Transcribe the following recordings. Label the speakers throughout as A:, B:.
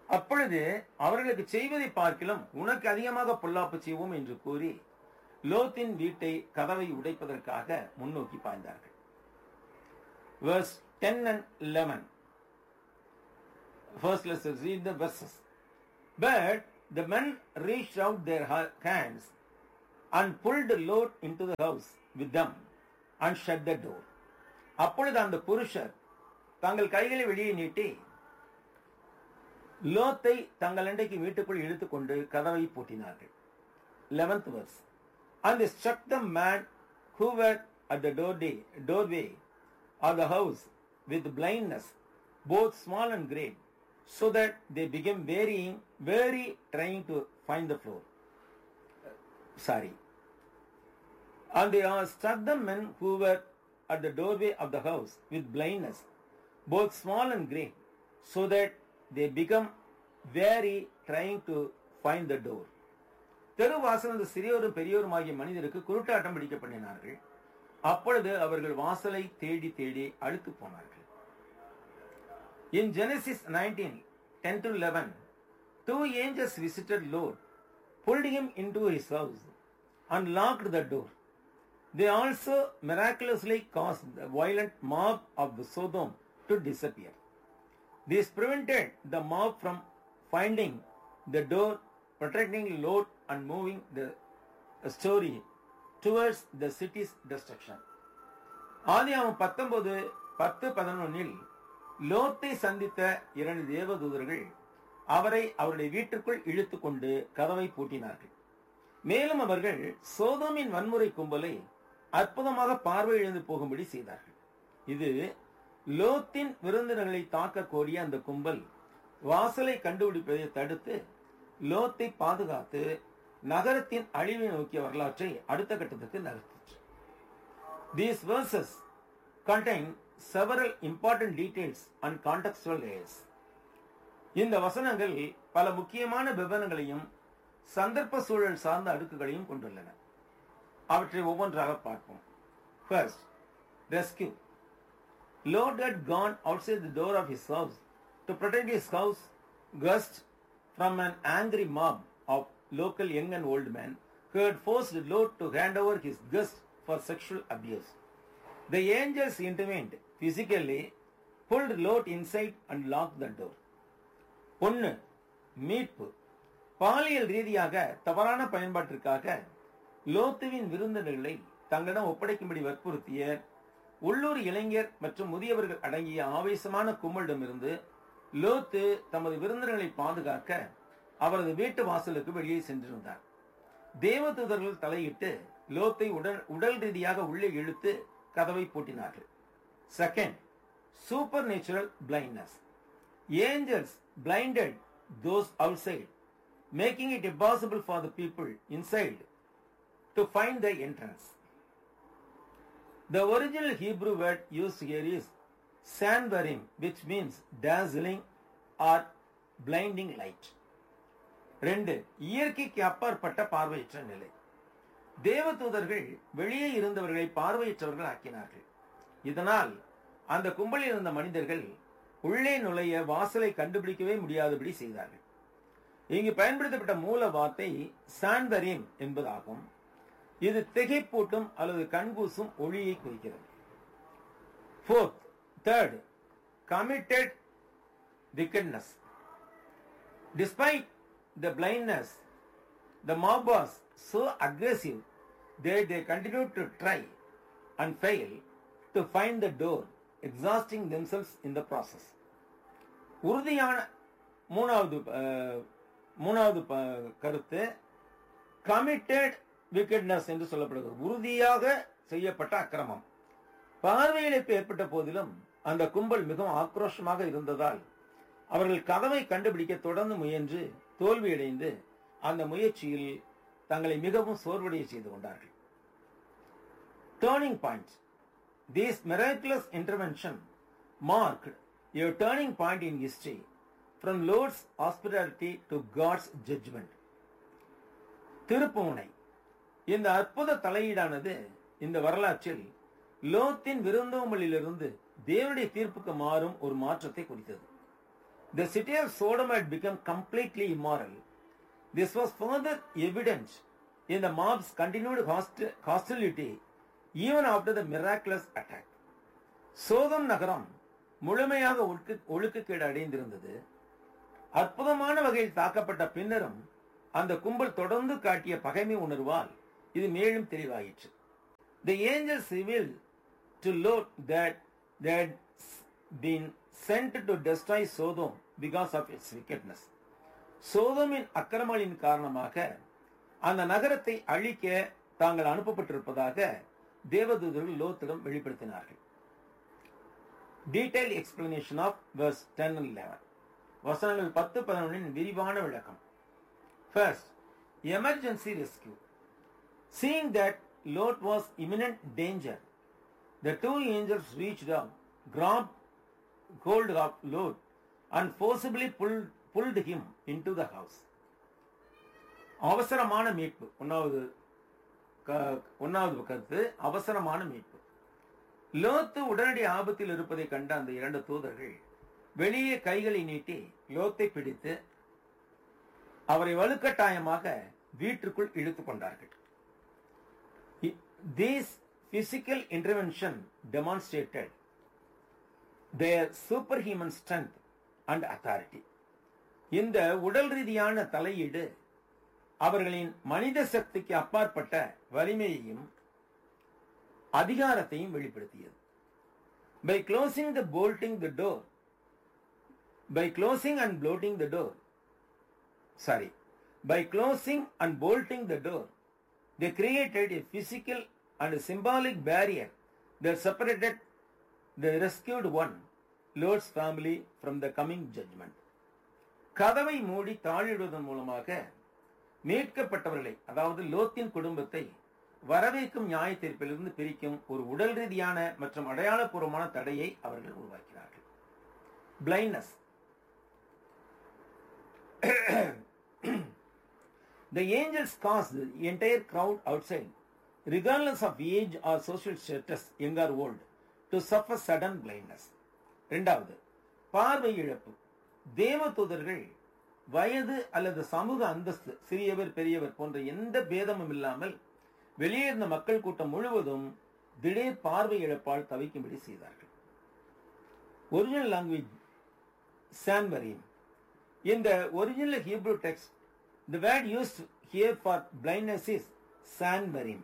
A: அப்பொழுது அவர்களுக்கு செய்வதை பார்க்கிலும் உனக்கு அதிகமாக பொல்லாப்பு செய்வோம் என்று கூறி லோத்தின் வீட்டை கதவை உடைப்பதற்காக முன்னோக்கி பாய்ந்தார்கள் verse 10 and 11 first let's read the verses but the men reached out their ha- hands and pulled Lot into the house with them and shut the door அப்பொழுது அந்த புருஷர் தங்கள் கைகளை வெளியே நீட்டி லோத்தை தங்கள் அண்டைக்கு வீட்டுக்குள் இழுத்துக்கொண்டு கதவை பூட்டினார்கள் 11th verse and they struck the man who were at the doorway, doorway of the house with blindness, both small and great, so that they became wearying, weary trying to find the floor. Uh, Sorry. And they uh, struck the men who were at the doorway of the house with blindness, both small and great, so that they become weary trying to find the door. தெருவாசல் அந்த சிறியோரும் பெரியோரும் ஆகிய மனிதருக்கு குருட்டாட்டம் பிடிக்க பண்ணினார்கள் அப்பொழுது அவர்கள் வாசலை தேடி தேடி அழுத்து போனார்கள் In Genesis 19, 10 to 11, two angels visited Lot, pulled him into his house, and locked the door. They also miraculously caused the violent mob of the Sodom to disappear. This prevented the mob from finding the door, protecting Lot, and moving the story towards the city's destruction. ஆதியாமம் பத்தொன்பது பத்து பதினொன்னில் லோத்தை சந்தித்த இரண்டு தேவதூதர்கள் அவரை அவருடைய வீட்டுக்குள் இழுத்துக் கொண்டு கதவை பூட்டினார்கள் மேலும் அவர்கள் சோதோமின் வன்முறை கும்பலை அற்புதமாக பார்வை இழந்து போகும்படி செய்தார்கள் இது லோத்தின் விருந்தினர்களை தாக்க கோரிய அந்த கும்பல் வாசலை கண்டுபிடிப்பதை தடுத்து லோத்தை பாதுகாத்து நகரத்தின் அழிவை நோக்கிய வரலாற்றை அடுத்த கட்டத்துக்கு நகர்த்திற்று These verses contain several important details and contextual layers. இந்த வசனங்கள் பல முக்கியமான விவரங்களையும் சந்தர்ப்ப சூழல் சார்ந்த அடுக்குகளையும் கொண்டுள்ளன அவற்றை ஒவ்வொன்றாக பார்ப்போம் first rescue Lord had gone outside the door of his house to protect his house guest from an angry mob of local young and old men who had forced Lot to hand over his guest for sexual abuse. The angels intervened physically, pulled Lot inside and locked the door. ஒன்று மீட்பு பாலியல் ரீதியாக தவறான பயன்பாட்டிற்காக லோத்துவின் விருந்தினர்களை தங்களிடம் ஒப்படைக்கும்படி வற்புறுத்திய உள்ளூர் இளைஞர் மற்றும் முதியவர்கள் அடங்கிய ஆவேசமான கும்பலிடமிருந்து லோத்து தமது விருந்தினர்களை பாதுகாக்க அவரது வீட்டு வாசலுக்கு வெளியே சென்றிருந்தார் தேவதூதர்கள் தலையிட்டு லோத்தை உடல் உடல் ரீதியாக உள்ளே இழுத்து கதவை பூட்டினார்கள் second supernatural blindness angels blinded those outside, making it impossible for the people inside to find the entrance. The original Hebrew word used here is sanvarim, which means dazzling or blinding light. ரெண்டு இயற்கைக்கு அப்பாற்பட்ட பார்வையற்ற நிலை தேவதூதர்கள் வெளியே இருந்தவர்களை பார்வையற்றவர்கள் ஆக்கினார்கள் இதனால் அந்த கும்பலில் இருந்த மனிதர்கள் உள்ளே நுழைய வாசலை கண்டுபிடிக்கவே முடியாதபடி செய்தார்கள் இங்கு பயன்படுத்தப்பட்ட மூல வார்த்தை சான்பரீம் என்பதாகும் இது திகைப்பூட்டும் அல்லது கண்கூசும் ஒளியை குறிக்கிறது fourth third committed wickedness despite the blindness the mob was so aggressive that they continued to try and fail to find the door exhausting themselves in the process உறுதியான மூணாவது அஹ், மூணாவது ப- கருத்து கமிட்டட் wickedness என்று சொல்லப்படுகிறது உறுதியாக செய்யப்பட்ட அக்கிரமம் பார்வையிழப்பு ஏற்பட்ட போதிலும் அந்த கும்பல் மிகவும் ஆக்ரோஷமாக இருந்ததால் அவர்கள் கதவை கண்டுபிடிக்க தொடர்ந்து முயன்று தோல்வியடைந்து அந்த முயற்சியில் தங்களை மிகவும் சோர்வடைய செய்து கொண்டார்கள் turning point This miraculous intervention marked a turning point in history from Lord's hospitality to God's judgment. திருப்புமுனை இந்த அற்புத தலையீடானது இந்த வரலாற்றில் லோத்தின் விருந்தோம்பலிலிருந்து தேவனுடைய தீர்ப்புக்கு மாறும் ஒரு மாற்றத்தை குறித்தது The city of Sodom had become completely immoral. This was further evident in the mob's continued hosti- hostility even after the miraculous attack. சோதம் நகரம் முழுமையாக ஒழுக்கு ஒழுக்கக்கேடு அடைந்திருந்தது அற்புதமான வகையில் தாக்கப்பட்ட பின்னரும் அந்த கும்பல் தொடர்ந்து காட்டிய பகைமை உணர்வால் இது மேலும் தெளிவாயிற்று The angels revealed to Lot that they had been sent to destroy Sodom because of its wickedness. சோதோமின் அக்கிரமங்களின் காரணமாக அந்த நகரத்தை அழிக்க தாங்கள் அனுப்பப்பட்டிருப்பதாக தேவதூதர்கள் லோத்திடம் வெளிப்படுத்தினார்கள் detail explanation of verse 10 and 11 வசனங்கள் பத்து பதினொன்றின் விரிவான விளக்கம் first emergency rescue Seeing that Lot was imminent danger, the two angels reached out, grabbed hold of Lot, and forcibly pulled, pulled him into the house. அவசரமான மீட்பு ஒன்னாவது க- ஒன்னாவது கருத்து அவசரமான மீட்பு லோத்து உடனடி ஆபத்தில் இருப்பதை கண்ட அந்த இரண்டு தூதர்கள் வெளியே கைகளை நீட்டி லோத்தை பிடித்து அவரை வலுக்கட்டாயமாக வீட்டுக்குள் இழுத்துக் கொண்டார்கள் This physical intervention demonstrated their superhuman strength and authority. இந்த உடல் ரீதியான தலையீடு அவர்களின் மனித சக்திக்கு அப்பாற்பட்ட வலிமையையும் அதிகாரத்தையும் வெளிப்படுத்தியது by closing the bolting the door by closing and bolting the door sorry by closing and bolting the door they created a physical and a symbolic barrier that separated the rescued one, Lord's family, from the coming judgment. கதவை மூடி தாழிடுவதன் மூலமாக மீட்கப்பட்டவர்களை அதாவது லோத்தின் குடும்பத்தை வரவேற்கும் நியாய தீர்ப்பிலிருந்து பிரிக்கும் ஒரு உடல் ரீதியான மற்றும் அடையாளபூர்வமான தடையை அவர்கள் உருவாக்கினார்கள் blindness The angels caused the entire crowd outside, regardless of age or social status, young or old, to suffer sudden blindness. இரண்டாவது பார்வை இழப்பு தேவதூதர்கள் வயது அல்லது சமூக அந்தஸ்து சிறியவர் பெரியவர் போன்ற எந்த பேதமும் இல்லாமல் வெளியே இருந்த மக்கள் கூட்டம் முழுவதும் திடீர் பார்வை இழப்பால் தவிக்கும்படி செய்தார்கள் ஒரிஜினல் லாங்குவேஜ் சான்வரியம் இந்த original Hebrew text The word used here for blindness is sanbarim.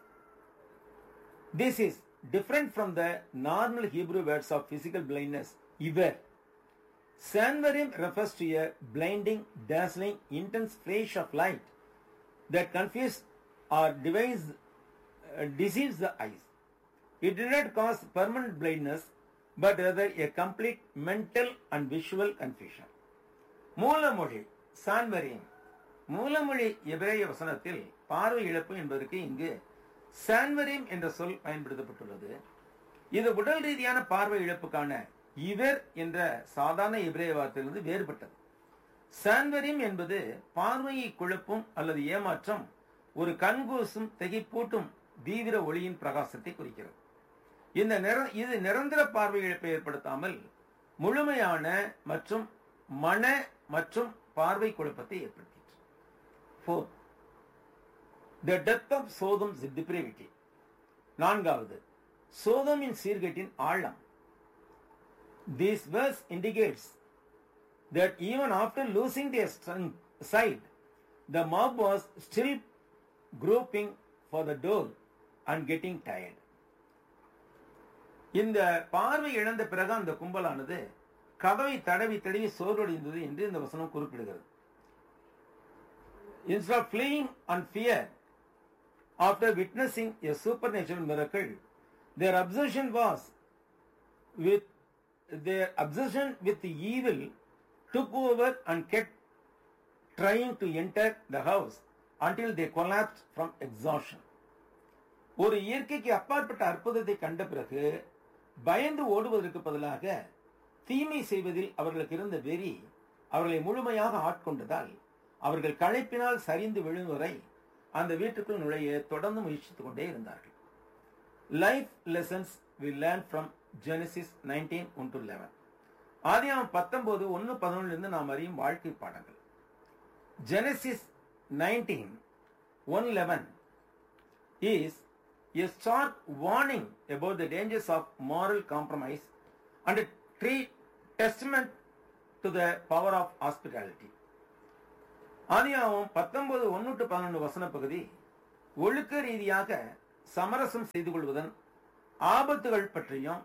A: This is different from the normal Hebrew words of physical blindness, iver. Sanvarim refers to a blinding, dazzling, intense flash of light that confuses or device, uh, deceives the eyes. It did not cause permanent blindness, but rather a complete mental and visual confusion. மூலமொழி சான்வரியம் மூலமொழி எபிரேய வசனத்தில் பார்வை இழப்பு என்பதற்கு இங்கு சான்வரியம் என்ற சொல் பயன்படுத்தப்பட்டுள்ளது இது உடல் ரீதியான பார்வை இழப்புக்கான இவர் என்ற சாதாரண எபிரேய வார்த்தையிலிருந்து வேறுபட்டது சான்வரியம் என்பது பார்வையை குழப்பும் அல்லது ஏமாற்றம் ஒரு கண்கூசும் திகைப்பூட்டும் தீவிர ஒளியின் பிரகாசத்தை குறிக்கிறது இந்த நிர இது நிரந்தர பார்வை இழப்பை ஏற்படுத்தாமல் முழுமையான மற்றும் மன மற்றும் பார்வை குழப்பத்தை ஏற்படுத்திற்று Fourth, the depth of Sodom's depravity. நான்காவது சோதமின் சீர்கேட்டின் ஆழம் This verse indicates that even after losing their strength, sight, the mob was still groping for the door and getting tired. இந்த பார்வை இழந்த பிறகு அந்த கும்பலானது கதவை தடவி தடவி சோர்வடைந்தது என்று இந்த வசனம் குறிப்பிடுகிறது Instead of fleeing on fear after witnessing a supernatural miracle, their obsession was with their obsession with the evil took over and kept trying to enter the house until they collapsed from exhaustion. ஒரு இயற்கைக்கு அப்பாற்பட்ட அற்புதத்தை கண்ட பிறகு பயந்து ஓடுவதற்கு பதிலாக தீமை செய்வதில் அவர்களுக்கு இருந்த வெறி அவர்களை முழுமையாக ஆட்கொண்டதால் அவர்கள் களைப்பினால் சரிந்து விழும் வரை அந்த வீட்டுக்குள் நுழைய தொடர்ந்து முயற்சித்துக் கொண்டே இருந்தார்கள் life lessons we learn from Genesis nineteen one to eleven ஆதியாம் பத்தொன்பது ஒன்னு பதினொன்னுல இருந்து நாம் அறியும் வாழ்க்கை பாடங்கள் Genesis nineteen one eleven is a stark warning about the dangers of moral compromise and a tree testament to the power of hospitality. ஆதியாவும் பத்தொன்பது ஒன்னு டு பதினொன்று வசன பகுதி ஒழுக்க ரீதியாக சமரசம் செய்து கொள்வதன் ஆபத்துகள் பற்றியும்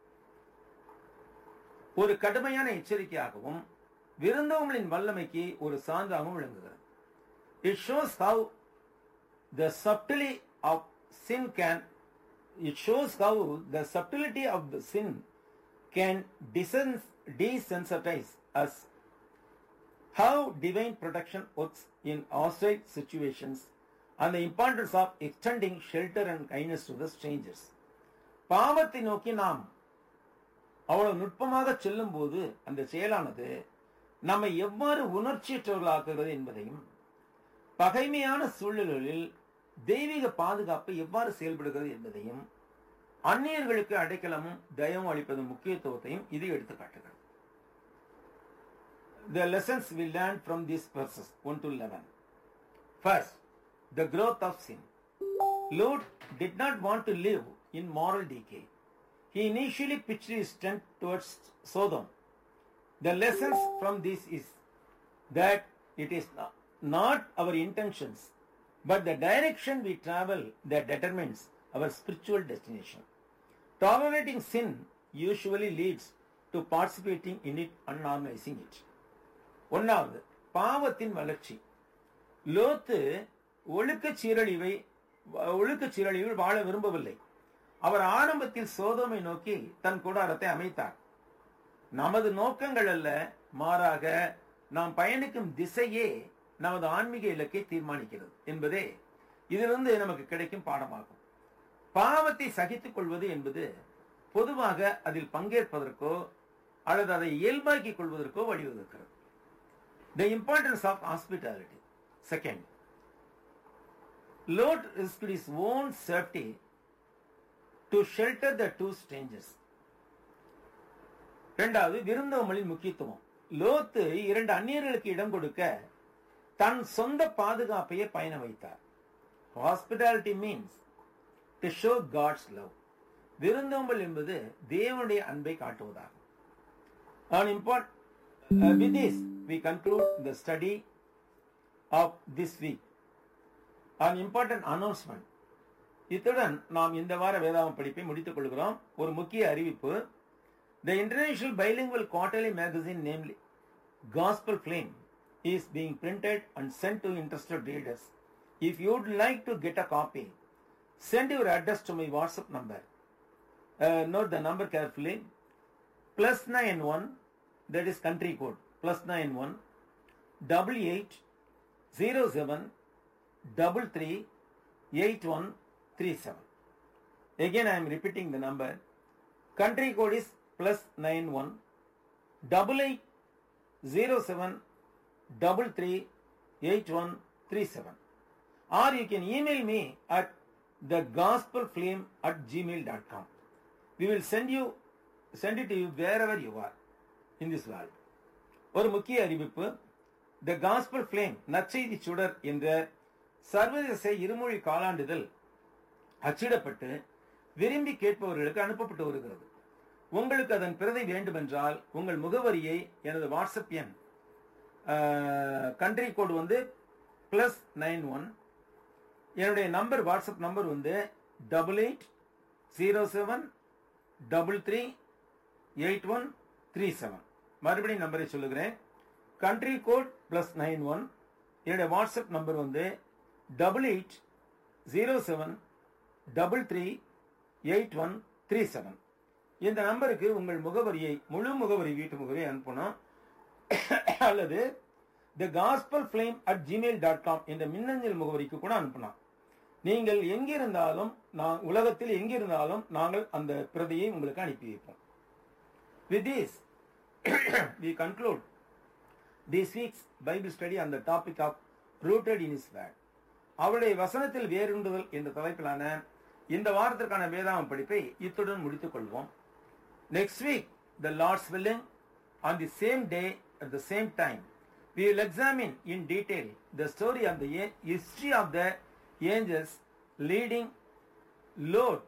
A: ஒரு கடுமையான எச்சரிக்கையாகவும் விருந்தவங்களின் வல்லமைக்கு ஒரு சான்றாகவும் விளங்குகிறது it shows how the subtlety of sin can it shows how the subtlety of the sin can desens- desensitize us how divine protection works in hostile situations and the importance of extending shelter and kindness to the strangers பாவத்தை நோக்கி நாம் அவ்வளவு நுட்பமாக செல்லும் போது அந்த செயலானது நம்மை எவ்வாறு உணர்ச்சியற்றவர்களாக்குகிறது என்பதையும் பகைமையான சூழல்களில் தெய்வீக பாதுகாப்பு எவ்வாறு செயல்படுகிறது என்பதையும் அந்நியர்களுக்கு அடைக்கலமும் தயவும் அளிப்பதும் முக்கியத்துவத்தையும் இது எடுத்து காட்டுகிறது The lessons we learned from these verses 1 to 11. First, the growth of sin. Lot did not want to live in moral decay. He initially pitched his tent towards Sodom. The lessons from this is that it is not our intentions but the direction we travel that determines our spiritual destination. Tolerating sin usually leads to participating in it and normalizing it. ஒன்னாவது பாவத்தின் வளர்ச்சி லோத்து ஒழுக்க சீரழிவை ஒழுக்க சீரழிவில் வாழ விரும்பவில்லை அவர் ஆரம்பத்தில் சோதோமை நோக்கி தன் கூடாரத்தை அமைத்தார் நமது நோக்கங்கள் அல்ல மாறாக நாம் பயணிக்கும் திசையே நமது ஆன்மீக இலக்கை தீர்மானிக்கிறது என்பதே இதிலிருந்து நமக்கு கிடைக்கும் பாடமாகும் பாவத்தை சகித்துக் கொள்வது என்பது பொதுவாக அதில் பங்கேற்பதற்கோ அல்லது அதை இயல்பாக்கிக் கொள்வதற்கோ வழிவகுக்கிறது the importance of hospitality second Lot risk is own safety to shelter the two strangers இரண்டாவது விருந்தோமலின் முக்கியத்துவம் லோத்து இரண்டு அந்நியர்களுக்கு இடம் கொடுக்க தன் சொந்த பாதுகாப்பையே பயண வைத்தார் hospitality means to show God's love விருந்தோம்பல் என்பது தேவனுடைய அன்பை காட்டுவதாகும் On import, uh, with this, we conclude the study of this week. An important announcement. இத்துடன் நாம் இந்த வார வேதாகம் படிப்பை முடித்துக் கொள்கிறோம் ஒரு முக்கிய அறிவிப்பு the international bilingual quarterly magazine namely Gospel Flame is being printed and sent to interested readers. If you would like to get a copy, send your address to my WhatsApp number. Uh, note the number carefully. Plus 91, that is country code, plus 91, double eight, zero seven, double three, eight one, three seven. Again, I am repeating the number. Country code is plus nine one, double eight, zero seven, double three eight one three seven or you can email me at the gospelflame at gmail.com we will send you send it to you wherever you are in this world ஒரு முக்கிய அறிவிப்பு த Gospel flame நற்செய்தி சுடர் என்ற சர்வதேச இருமொழி காலாண்டுதல் அச்சிடப்பட்டு விரும்பி கேட்பவர்களுக்கு அனுப்பப்பட்டு வருகிறது உங்களுக்கு அதன் பிரதை வேண்டுமென்றால் உங்கள் முகவரியை எனது வாட்ஸ்அப் எண் கண்ட்ரி கோடு வந்து ப்ளஸ் நைன் ஒன் என்னுடைய நம்பர் வாட்ஸ்அப் நம்பர் வந்து double eight zero seven double three eight one three seven மறுபடியும் நம்பரை சொல்லுகிறேன் country code plus nine one என்னுடைய வாட்ஸ்அப் நம்பர் வந்து double eight zero seven double three eight one three seven இந்த நம்பருக்கு உங்கள் முகவரியை முழு முகவரி வீட்டு முகவரியை அனுப்பணும் அல்லது the Gospel Flame at Gmail dot com என்ற மின்னஞ்சல் முகவரிக்கு கூட அனுப்பலாம் நீங்கள் எங்கிருந்தாலும் நான் உலகத்தில் எங்கிருந்தாலும் நாங்கள் அந்த பிரதியை உங்களுக்கு அனுப்பி வைப்போம் with this we conclude this week's Bible study அந்த topic of rooted in is word அவருடைய வசனத்தில் வேறுண்டுதல் என்ற தலைப்பிலான இந்த வாரத்திற்கான வேதாகம் படிப்பை இத்துடன் முடித்துக் கொள்வோம் next week the Lord's willing on the same day at the same time. We will examine in detail the story of the a- history of the angels leading Lord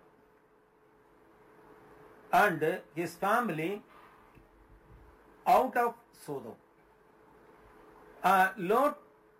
A: and his family out of Sodom. Uh, Lord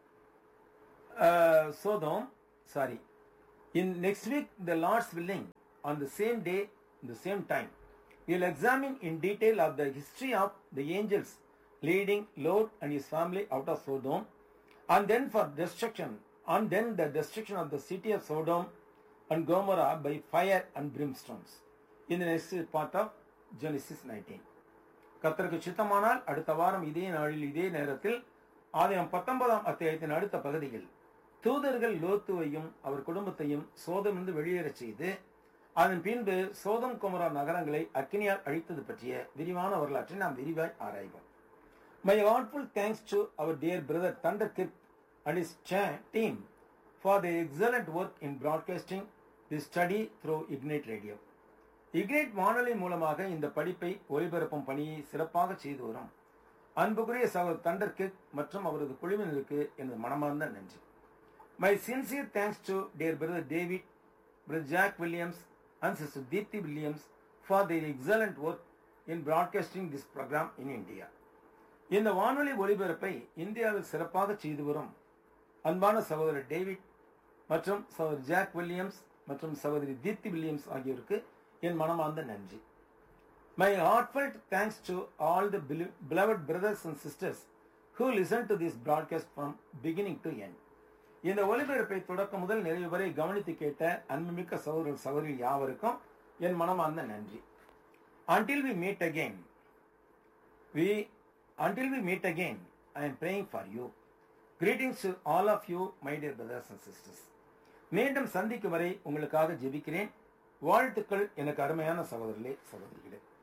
A: uh, Sodom, sorry, in next week the Lord's willing on the same day, the same time. We will examine in detail of the history of the angels leading Lot and his family out of Sodom, and then for destruction, and then the destruction of the city of Sodom and Gomorrah by fire and brimstones. In the next part of Genesis 19. கர்த்தருக்கு சித்தமானால் அடுத்த வாரம் இதே நாளில் இதே நேரத்தில் ஆதியம் பத்தொன்பதாம் அத்தியாயத்தின் அடுத்த பகுதியில் தூதர்கள் லோத்துவையும் அவர் குடும்பத்தையும் சோதமிருந்து வெளியேறச் செய்து அதன் பின்பு சோதம் குமரா நகரங்களை அக்கினியால் அழித்தது பற்றிய விரிவான வரலாற்றை நாம் விரிவாய் ஆராய்வோம் my heartful thanks to our dear brother Thunder Kirk and is team for the excellent work in broadcasting the study through Ignite radio Ignite வானொலி மூலமாக இந்த படிப்பை ஒளிபரப்பும் பணியை சிறப்பாக செய்து வரும் அன்புக்குரிய சகோதரர் தண்டர் கிர்க் மற்றும் அவரது குழுவினருக்கு எனது மனமார்ந்த நன்றி my sincere thanks to dear brother David brother Jack Williams and sister Deepti Williams for the excellent work in broadcasting this program in India இந்த வானொலி ஒளிபரப்பை இந்தியாவில் சிறப்பாக செய்து வரும் அன்பான சகோதரர் டேவிட் மற்றும் சகோதரர் ஜாக் வில்லியம்ஸ் மற்றும் சகோதரி தீப்தி வில்லியம்ஸ் ஆகியோருக்கு என் மனமார்ந்த நன்றி my heartfelt thanks to all the bel- beloved brothers and sisters who listen to this broadcast from beginning to end. இந்த ஒலிபரப்பை தொடக்கம் முதல் நிறைவு வரை கவனித்து கேட்ட அன்புமிக்க சகோதர சகோதரி யாவருக்கும் என் மனமார்ந்த நன்றி until we meet again we until we meet again i am praying for you greetings to all of you my dear brothers and sisters மீண்டும் சந்திக்கும் வரை உங்களுக்காக ஜெபிக்கிறேன் வாழ்த்துக்கள் எனக்கு அருமையான சகோதரர்களே சகோதரிகளே